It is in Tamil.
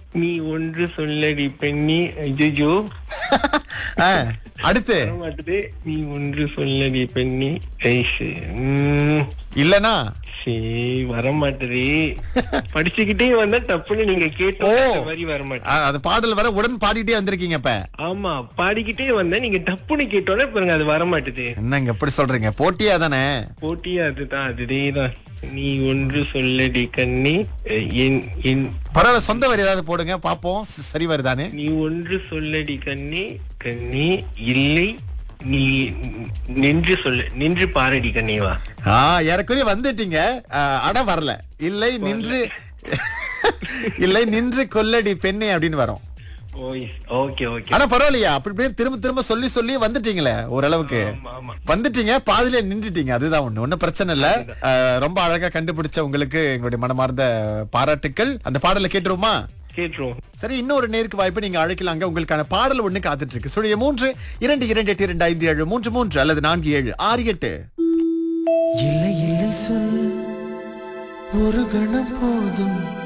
நீ ஒன்று சொல்லடி பெண்ணி ஐயோ ஆ, அடுத்து மாட்டுது நீ ஒன்று சொல்லடி பெண்ணி ஐசு உம், இல்லனா சரி வர மாட்டுது படிச்சுக்கிட்டே வந்தா தப்புன்னு நீங்க கேட்ட ஓ. வரி வர மாட்டேன் ஆ, அது பாடல் வர உடன் பாடிட்டே வந்திருக்கீங்க இப்ப ஆமா பாடிக்கிட்டே வந்தா நீங்க டப்புன்னு கேட்டோன்னே பாருங்க அது வர மாட்டுது என்னங்க எப்படி சொல்றீங்க போட்டியா தானே போட்டியா அதுதான் அதுதேதான் நீ ஒன்று சொல்லடி கண்ணி என் என் பரவாயில்ல சொந்த வரி ஏதாவது போடுங்க பாப்போம் ச- சரி வருதானே நீ ஒன்று சொல்லடி கண்ணி கண்ணி இல்லை நீ நின்று சொல்லு நின்று பாரடி கண்ணிவா ஆ ஏறக்குறைய வந்துட்டீங்க ஆ, ஆனா வரல இல்லை நின்று இல்லை நின்று கொல்லடி பெண்ணே அப்படின்னு வரும் ஓய் ஓகே ஓகே ஆனா பரவாயில்லையா அப்படி இப்படியே திரும்ப திரும்ப சொல்லி சொல்லி வந்துட்டீங்களே ஓரளவுக்கு ஆமா ஆமா வந்துட்டீங்க பாதியில நின்றுட்டீங்க அதுதான் ஒண்ணு ஒண்ணும் பிரச்சனை இல்ல ஆ, ரொம்ப அழகா கண்டுபிடிச்ச உங்களுக்கு எங்களுடைய மனமார்ந்த பாராட்டுக்கள் அந்த பாடலை கேட்டுருவோமா கேட்டுருவோம் சரி இன்னொரு நேருக்கு வாய்ப்பு நீங்க அழைக்கலாங்க உங்களுக்கான பாடல் ஒண்ணு காத்துட்டு இருக்கு சுழிய மூன்று இரண்டு இரண்டு எட்டு இரண்டு ஐந்து ஏழு மூன்று மூன்று அல்லது நான்கு ஏழு ஆறு எட்டு இல்லை இல்லை சொல் ஒரு கணம் போதும்